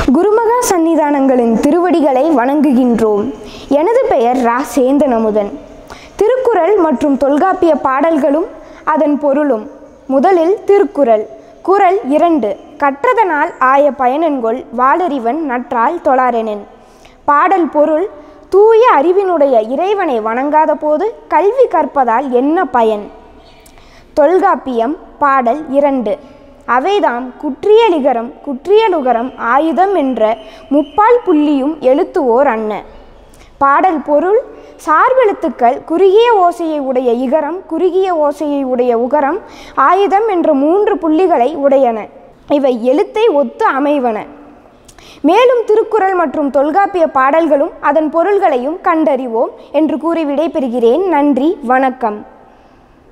குருமகா சன்னிதானங்களின் திருவடிகளை வணங்குகின்றோம் எனது பெயர் ரா சேந்தன் அமுதன் திருக்குறள் மற்றும் தொல்காப்பிய பாடல்களும் அதன் பொருளும் முதலில் திருக்குறள் குறள் இரண்டு கற்றதனால் ஆய பயனன்கொள் வாளறிவன் நற்றால் தொழாரெனன் பாடல் பொருள் தூய அறிவினுடைய இறைவனை வணங்காத போது கல்வி கற்பதால் என்ன பயன் தொல்காப்பியம் பாடல் இரண்டு அவைதாம் குற்றியலிகரம் குற்றியலுகரம் ஆயுதம் என்ற முப்பால் புள்ளியும் எழுத்துவோர் அன்ன பாடல் பொருள் சார்பெழுத்துக்கள் குறுகிய ஓசையை உடைய இகரம் குறுகிய ஓசையை உடைய உகரம் ஆயுதம் என்ற மூன்று புள்ளிகளை உடையன இவை எழுத்தை ஒத்து அமைவன மேலும் திருக்குறள் மற்றும் தொல்காப்பிய பாடல்களும் அதன் பொருள்களையும் கண்டறிவோம் என்று கூறி விடைபெறுகிறேன் நன்றி வணக்கம்